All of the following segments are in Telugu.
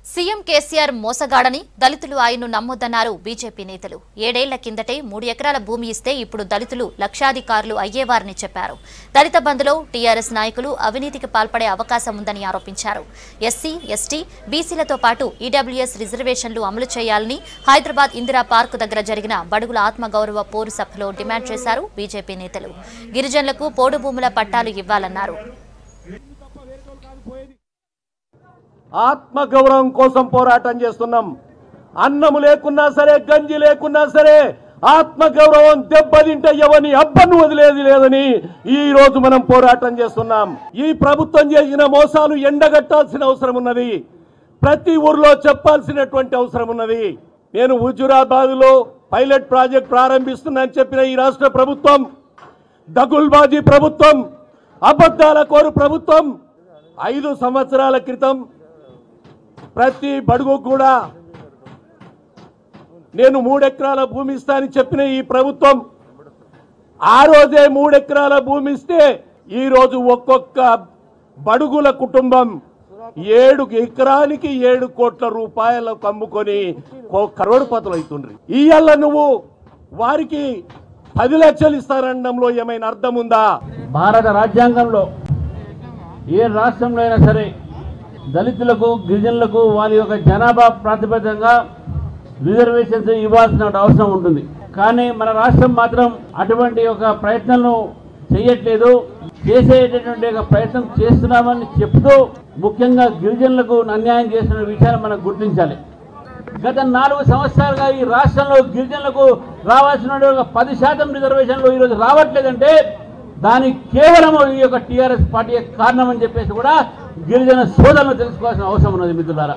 సీఎం కేసీఆర్ మోసగాడని దళితులు ఆయన్ను నమ్మొద్దన్నారు బీజేపీ నేతలు ఏడేళ్ల కిందటే మూడు ఎకరాల భూమి ఇస్తే ఇప్పుడు దళితులు లక్షాధికారులు అయ్యేవారని చెప్పారు దళిత బంధులో టీఆర్ఎస్ నాయకులు అవినీతికి పాల్పడే అవకాశం ఉందని ఆరోపించారు ఎస్సీ ఎస్టీ బీసీలతో పాటు ఈడబ్ల్యూఎస్ రిజర్వేషన్లు అమలు చేయాలని హైదరాబాద్ ఇందిరా పార్క్ దగ్గర జరిగిన బడుగుల ఆత్మగౌరవ పోరు సభలో డిమాండ్ చేశారు బీజేపీ నేతలు గిరిజనులకు పోడు భూముల పట్టాలు ఇవ్వాలన్నారు ఆత్మగౌరవం కోసం పోరాటం చేస్తున్నాం అన్నము లేకున్నా సరే గంజి లేకున్నా సరే ఆత్మగౌరవం దెబ్బతింటే ఎవని అబ్బను వదిలేది లేదని ఈ రోజు మనం పోరాటం చేస్తున్నాం ఈ ప్రభుత్వం చేసిన మోసాలు ఎండగట్టాల్సిన అవసరం ఉన్నది ప్రతి ఊర్లో చెప్పాల్సినటువంటి అవసరం ఉన్నది నేను హుజురాబాద్ లో పైలట్ ప్రాజెక్ట్ ప్రారంభిస్తున్నానని చెప్పిన ఈ రాష్ట్ర ప్రభుత్వం దగుల్బాజీ ప్రభుత్వం అబద్ధాల కోరు ప్రభుత్వం ఐదు సంవత్సరాల క్రితం ప్రతి బడుగు కూడా నేను మూడెకరాల భూమి ఇస్తానని చెప్పిన ఈ ప్రభుత్వం ఆ రోజే మూడెకరాల భూమి ఇస్తే ఈ రోజు ఒక్కొక్క బడుగుల కుటుంబం ఏడు ఎకరానికి ఏడు కోట్ల రూపాయలకు అమ్ముకొని కో- కరోడుపతులు అవుతుండ్రి ఇయ్యాల నువ్వు వారికి పది లక్షలు ఇస్తారనడంలో ఏమైనా అర్థం ఉందా భారత రాజ్యాంగంలో ఏ రాష్ట్రంలో అయినా సరే దళితులకు గిరిజనులకు వారి యొక్క జనాభా ప్రాతిపదికంగా రిజర్వేషన్స్ ఇవ్వాల్సిన అవసరం ఉంటుంది కానీ మన రాష్ట్రం మాత్రం అటువంటి ఒక ప్రయత్నాలను చేయట్లేదు చేసేటటువంటి ఒక ప్రయత్నం చేస్తున్నామని చెప్తూ ముఖ్యంగా గిరిజనులకు అన్యాయం చేస్తున్న విషయాన్ని మనం గుర్తించాలి గత నాలుగు సంవత్సరాలుగా ఈ రాష్ట్రంలో గిరిజనులకు రావాల్సిన ఒక పది శాతం రిజర్వేషన్లు ఈరోజు రావట్లేదంటే దానికి కేవలం ఈ యొక్క టీఆర్ఎస్ పార్టీ కారణం అని చెప్పేసి కూడా గిరిజన సోదరులు తెలుసుకోవాల్సిన అవసరం ఉన్నది మిత్రులారా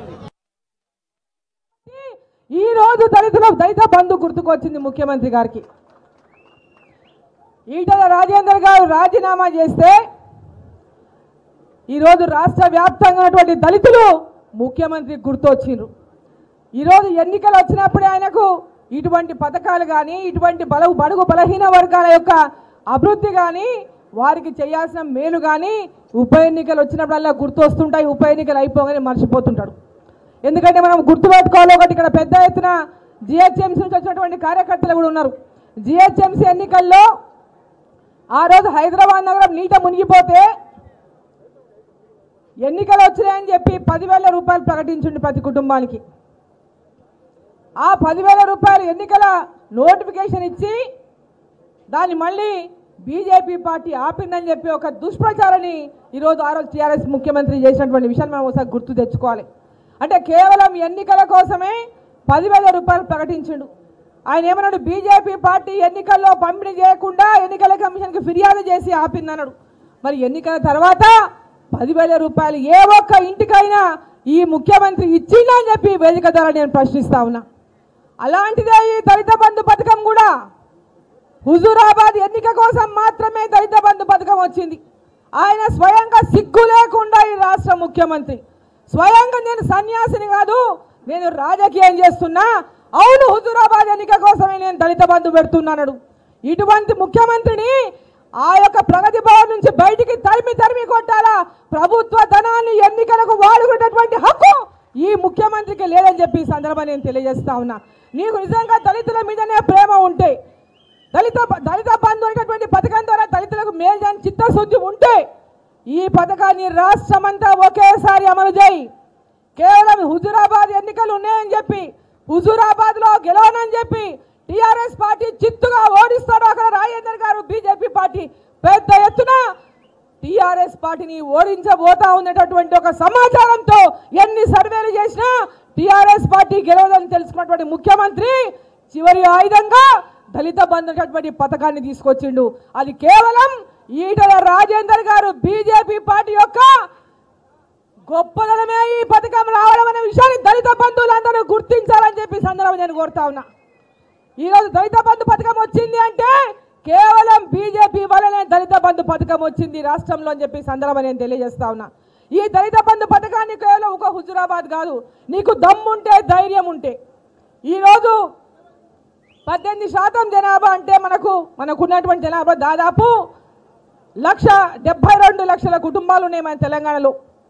ఈ రోజు దళితుల దళిత బంధు గుర్తుకొచ్చింది ముఖ్యమంత్రి గారికి ఈటల రాజేందర్ గారు రాజీనామా చేస్తే ఈరోజు రాష్ట్ర వ్యాప్తంగా ఉన్నటువంటి దళితులు ముఖ్యమంత్రి గుర్తొచ్చిండ్రు ఈరోజు ఎన్నికలు వచ్చినప్పుడే ఆయనకు ఇటువంటి పథకాలు కానీ ఇటువంటి బల బడుగు బలహీన వర్గాల యొక్క అభివృద్ధి కానీ వారికి చేయాల్సిన మేలు కానీ ఉప ఎన్నికలు వచ్చినప్పుడల్లా గుర్తొస్తుంటాయి ఉప ఎన్నికలు అయిపోగానే మర్చిపోతుంటాడు ఎందుకంటే మనం గుర్తుపెట్టుకోవాలి ఒకటి ఇక్కడ పెద్ద ఎత్తున జిహెచ్ఎంసీ నుంచి వచ్చినటువంటి కార్యకర్తలు కూడా ఉన్నారు జిహెచ్ఎంసీ ఎన్నికల్లో ఆ రోజు హైదరాబాద్ నగరం నీట మునిగిపోతే ఎన్నికలు వచ్చినాయని చెప్పి పదివేల రూపాయలు ప్రకటించండి ప్రతి కుటుంబానికి ఆ పదివేల రూపాయలు ఎన్నికల నోటిఫికేషన్ ఇచ్చి దాన్ని మళ్ళీ బీజేపీ పార్టీ ఆపిందని చెప్పి ఒక దుష్ప్రచారాన్ని ఈరోజు ఆ రోజు టీఆర్ఎస్ ముఖ్యమంత్రి చేసినటువంటి విషయాన్ని మనం ఒకసారి గుర్తు తెచ్చుకోవాలి అంటే కేవలం ఎన్నికల కోసమే పదివేల రూపాయలు ప్రకటించిండు ఆయన ఏమన్నాడు బీజేపీ పార్టీ ఎన్నికల్లో పంపిణీ చేయకుండా ఎన్నికల కమిషన్కి ఫిర్యాదు చేసి ఆపిందన్నాడు మరి ఎన్నికల తర్వాత పదివేల రూపాయలు ఏ ఒక్క ఇంటికైనా ఈ ముఖ్యమంత్రి ఇచ్చిందా అని చెప్పి వేదిక ద్వారా నేను ప్రశ్నిస్తా ఉన్నా అలాంటిదే ఈ దళిత బంధు పథకం కూడా హుజూరాబాద్ ఎన్నిక కోసం మాత్రమే దళిత బంధు పథకం వచ్చింది ఆయన స్వయంగా సిగ్గు లేకుండా ఈ రాష్ట్ర ముఖ్యమంత్రి స్వయంగా నేను సన్యాసిని కాదు నేను రాజకీయం చేస్తున్నా అవును హుజూరాబాద్ ఎన్నిక కోసమే నేను దళిత బంధు పెడుతున్నాడు ఇటువంటి ముఖ్యమంత్రిని ఆ యొక్క ప్రగతి భవన్ నుంచి బయటికి తరిమి తరిమి కొట్టాలా ప్రభుత్వ ధనాన్ని ఎన్నికలకు వాడుకునేటటువంటి హక్కు ఈ ముఖ్యమంత్రికి లేదని చెప్పి ఈ సందర్భంగా నేను తెలియజేస్తా ఉన్నా నీకు నిజంగా దళితుల మీదనే ప్రేమ ఉంటే దళిత దళిత బంధు అనేటటువంటి పథకం ద్వారా దళితులకు మేలు చేయని చిత్తశుద్ధి ఉంటే ఈ పథకాన్ని రాష్ట్రమంతా ఒకేసారి అమలు చేయి కేవలం హుజురాబాద్ ఎన్నికలు ఉన్నాయని చెప్పి హుజురాబాద్ లో గెలవనని చెప్పి టిఆర్ఎస్ పార్టీ చిత్తుగా ఓడిస్తాడు అక్కడ రాజేందర్ గారు బీజేపీ పార్టీ పెద్ద ఎత్తున టిఆర్ఎస్ పార్టీని ఓడించబోతా ఉన్నటువంటి ఒక సమాచారంతో ఎన్ని సర్వేలు చేసినా టిఆర్ఎస్ పార్టీ గెలవదని తెలుసుకున్నటువంటి ముఖ్యమంత్రి చివరి ఆయుధంగా దళిత బంధు అనేటటువంటి పథకాన్ని తీసుకొచ్చిండు అది కేవలం ఈటల రాజేందర్ గారు బీజేపీ పార్టీ యొక్క గొప్పదనమే ఈ పథకం రావడం అనే విషయాన్ని దళిత బంధువులందరూ గుర్తించాలని చెప్పి ఈ సందర్భంగా నేను కోరుతా ఉన్నా ఈరోజు దళిత బంధు పథకం వచ్చింది అంటే కేవలం బీజేపీ వల్లనే దళిత బంధు పథకం వచ్చింది రాష్ట్రంలో అని చెప్పి ఈ సందర్భంగా నేను తెలియజేస్తా ఉన్నా ఈ దళిత బంధు పథకాన్ని కేవలం ఒక హుజురాబాద్ కాదు నీకు దమ్ముంటే ధైర్యం ఉంటే ఈరోజు పద్దెనిమిది శాతం జనాభా అంటే మనకు మనకున్నటువంటి జనాభా దాదాపు లక్ష డెబ్బై రెండు లక్షల కుటుంబాలు ఉన్నాయి మన తెలంగాణలో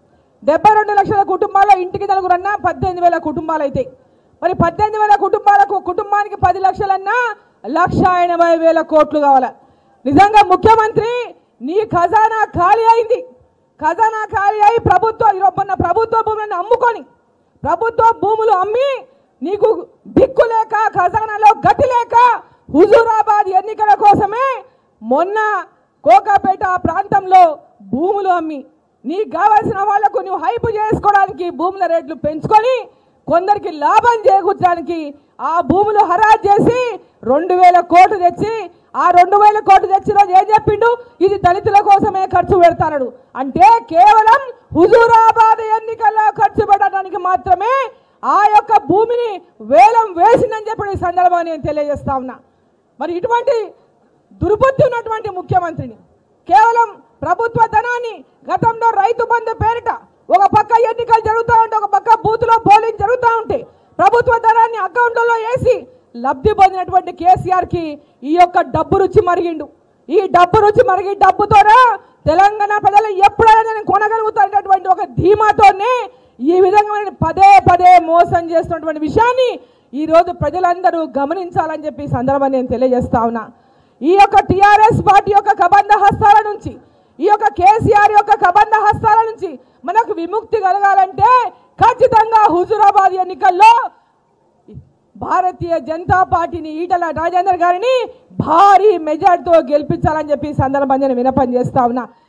డెబ్బై రెండు లక్షల కుటుంబాల్లో ఇంటికి నలుగురన్నా పద్దెనిమిది వేల కుటుంబాలు అయితే మరి పద్దెనిమిది వేల కుటుంబాలకు కుటుంబానికి పది లక్షలన్నా లక్ష ఎనభై వేల కోట్లు కావాలి నిజంగా ముఖ్యమంత్రి నీ ఖజానా ఖాళీ అయింది ఖజానా ఖాళీ అయి ప్రభుత్వ ఈరోజు మొన్న ప్రభుత్వ భూములను అమ్ముకొని ప్రభుత్వ భూములు అమ్మి నీకు దిక్కు లేక ఖజానాలో గతి లేక హుజూరాబాద్ ఎన్నికల కోసమే మొన్న కోకాపేట ప్రాంతంలో భూములు అమ్మి నీకు కావాల్సిన వాళ్లకు నువ్వు హైపు చేసుకోవడానికి భూముల రేట్లు పెంచుకొని కొందరికి లాభం చేకూర్చడానికి ఆ భూములు హరాజ్ చేసి రెండు వేల కోట్లు తెచ్చి ఆ రెండు వేల కోట్లు తెచ్చిన రోజు ఏం చెప్పిండు ఇది దళితుల కోసమే ఖర్చు పెడతాడు అంటే కేవలం హుజూరాబాద్ ఎన్నికల్లో ఖర్చు పెట్టడానికి మాత్రమే ఆ యొక్క భూమిని వేలం వేసిందని చెప్పి ఈ సందర్భంగా నేను తెలియజేస్తా ఉన్నా మరి ఇటువంటి దుర్బుద్ధి ఉన్నటువంటి ముఖ్యమంత్రిని కేవలం ప్రభుత్వ ధనాన్ని గతంలో రైతు బంధు పేరిట ఒక పక్క ఎన్నికలు జరుగుతూ ఉంటే ఒక పక్క బూత్లో పోలింగ్ జరుగుతూ ఉంటే ప్రభుత్వ ధనాన్ని అకౌంట్లలో వేసి లబ్ధి పొందినటువంటి కేసీఆర్ కి ఈ యొక్క డబ్బు రుచి మరిగిండు ఈ డబ్బు రుచి మరిగి డబ్బుతోనే తెలంగాణ ప్రజలు ఎప్పుడైనా నేను కొనగలుగుతానటువంటి ఒక ధీమాతోనే ఈ విధంగా పదే పదే మోసం చేస్తున్నటువంటి విషయాన్ని ఈ రోజు ప్రజలందరూ గమనించాలని చెప్పి ఈ సందర్భాన్ని నేను తెలియజేస్తా ఉన్నా ఈ యొక్క టిఆర్ఎస్ పార్టీ యొక్క కబంధ హస్తాల నుంచి ఈ యొక్క కేసీఆర్ యొక్క కబంధ హస్తాల నుంచి మనకు విముక్తి కలగాలంటే ఖచ్చితంగా హుజురాబాద్ ఎన్నికల్లో భారతీయ జనతా పార్టీని ఈటల రాజేందర్ గారిని భారీ మెజార్టీతో గెలిపించాలని చెప్పి ఈ సందర్భంగా నేను వినపం చేస్తా ఉన్నా